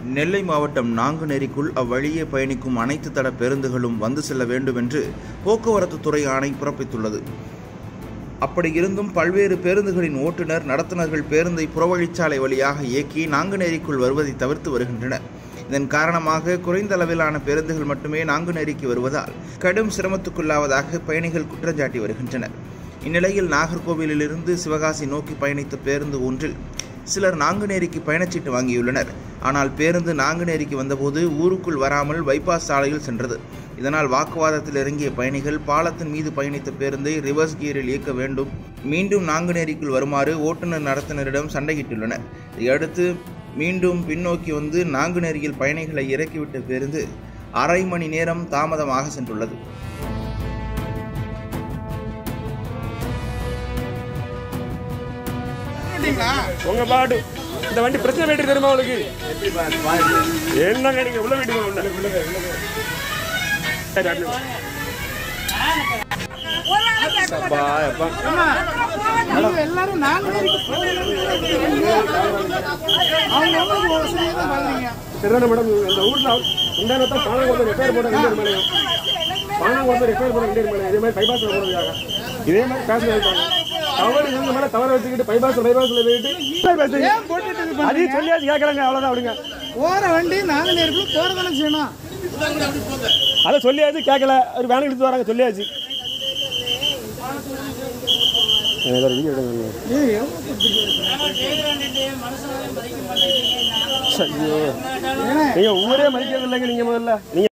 நெல்லை மாவட்டம் நாங்குநேரிக்குள் அவ்வழியே பயணிக்கும் அனைத்து தட பேருந்துகளும் வந்து செல்ல வேண்டும் என்று போக்குவரத்து துறை ஆணை பிறப்பித்துள்ளது அப்படி இருந்தும் பல்வேறு பேருந்துகளின் ஓட்டுநர் நடத்துனர்கள் பேருந்தை புறவழிச்சாலை வழியாக இயக்கி நாங்குநேரிக்குள் வருவதை தவிர்த்து வருகின்றனர் இதன் காரணமாக குறைந்த அளவிலான பேருந்துகள் மட்டுமே நாங்குநேரிக்கு வருவதால் கடும் சிரமத்துக்குள்ளாவதாக பயணிகள் குற்றஞ்சாட்டி வருகின்றனர் இந்நிலையில் நாகர்கோவிலிலிருந்து சிவகாசி நோக்கி பயணித்த பேருந்து ஒன்றில் சிலர் நாங்குநேரிக்கு பயணச்சீட்டு வாங்கியுள்ளனர் ஆனால் பேருந்து நாங்குநேரிக்கு வந்தபோது ஊருக்குள் வராமல் பைபாஸ் சாலையில் சென்றது இதனால் வாக்குவாதத்தில் இறங்கிய பயணிகள் பாலத்தின் மீது பயணித்த பேருந்தை ரிவர்ஸ் கியரில் இயக்க வேண்டும் மீண்டும் நாங்குநேரிக்குள் வருமாறு ஓட்டுநர் நடத்துனரிடம் சண்டையிட்டுள்ளனர் இதையடுத்து மீண்டும் பின்னோக்கி வந்து நாங்குநேரியில் பயணிகளை இறக்கிவிட்ட பேருந்து அரை மணி நேரம் தாமதமாக சென்றுள்ளது உங்க பாட்டு இந்த வண்டி பிரச்சனை வேண்டி தெரியுமா உங்களுக்கு என்னங்க நீங்க உள்ள வீட்டுக்கு உள்ள சரி, அப்படி வா. அப்பா, அப்பா. நீங்க எல்லாரும் நாலு பேருக்கு அவங்க அவங்க வசதியை தான் பாக்குறீங்க சரிதானே மேடம் இந்த ஊர்ல இந்த நேரத்தில் பணம் கொடுத்து ரிப்பேர் போட வேண்டிய மேலே பணம் கொடுத்து ரிப்பேர் போட வேண்டிய மேலே இதே மாதிரி பைபாஸ்ல போடுறதுக்காக இதே மாதிரி காசு வைப்பாங்க தவறு இவங்க மேல தவறு வச்சுக்கிட்டு பைபாஸ் பைபாஸ்ல போயிட்டு ஏன் போட்டுட்டு இது பண்றீங்க? அதையும் சொல்லியாச்சு கேட்கறாங்க அவ்வளவுதான் அப்படிங்க போற வண்டி நாலு நேரத்துல போறதானே செய்யணும் அதை சொல்லியாச்சு கேட்கல ஒரு வேலை எடுத்து வராங்க சொல்லியாச்சு எனக்கு ஒரு வீடியோ எடுங்க ஏய், எவ்வளவு ஐயோ ஏன்னா நீங்க ஊரே மதிக்கிறது இல்லைங்க நீங்க முதல்ல நீங்க